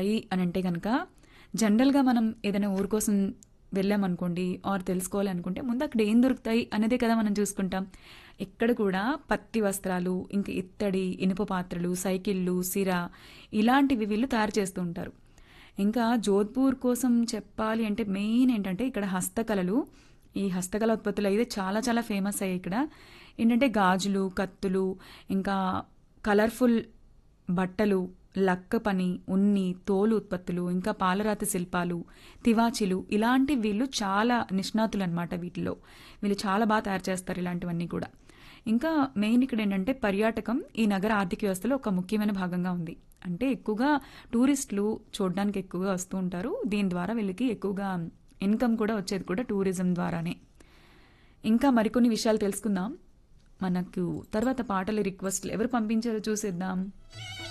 దొరుకుతాయి అని అంటే కనుక జనరల్గా మనం ఏదైనా ఊరు కోసం వెళ్ళామనుకోండి ఆర్ తెలుసుకోవాలి అనుకుంటే ముందు అక్కడ ఏం దొరుకుతాయి అనేదే కదా మనం చూసుకుంటాం ఎక్కడ కూడా పత్తి వస్త్రాలు ఇంకా ఇత్తడి ఇనుప పాత్రలు సైకిళ్ళు సిర ఇలాంటివి వీళ్ళు తయారు చేస్తూ ఉంటారు ఇంకా జోధ్పూర్ కోసం చెప్పాలి అంటే మెయిన్ ఏంటంటే ఇక్కడ హస్తకళలు ఈ హస్తకళ ఉత్పత్తులు అయితే చాలా చాలా ఫేమస్ అయ్యాయి ఇక్కడ ఏంటంటే గాజులు కత్తులు ఇంకా కలర్ఫుల్ బట్టలు లక్క పని ఉన్ని తోలు ఉత్పత్తులు ఇంకా పాలరాతి శిల్పాలు తివాచీలు ఇలాంటి వీళ్ళు చాలా నిష్ణాతులు అనమాట వీటిలో వీళ్ళు చాలా బాగా తయారు చేస్తారు ఇలాంటివన్నీ కూడా ఇంకా మెయిన్ ఇక్కడ ఏంటంటే పర్యాటకం ఈ నగర ఆర్థిక వ్యవస్థలో ఒక ముఖ్యమైన భాగంగా ఉంది అంటే ఎక్కువగా టూరిస్టులు చూడడానికి ఎక్కువగా వస్తూ ఉంటారు దీని ద్వారా వీళ్ళకి ఎక్కువగా ఇన్కమ్ కూడా వచ్చేది కూడా టూరిజం ద్వారానే ఇంకా మరికొన్ని విషయాలు తెలుసుకుందాం మనకు తర్వాత పాటల రిక్వెస్ట్లు ఎవరు పంపించారో చూసేద్దాం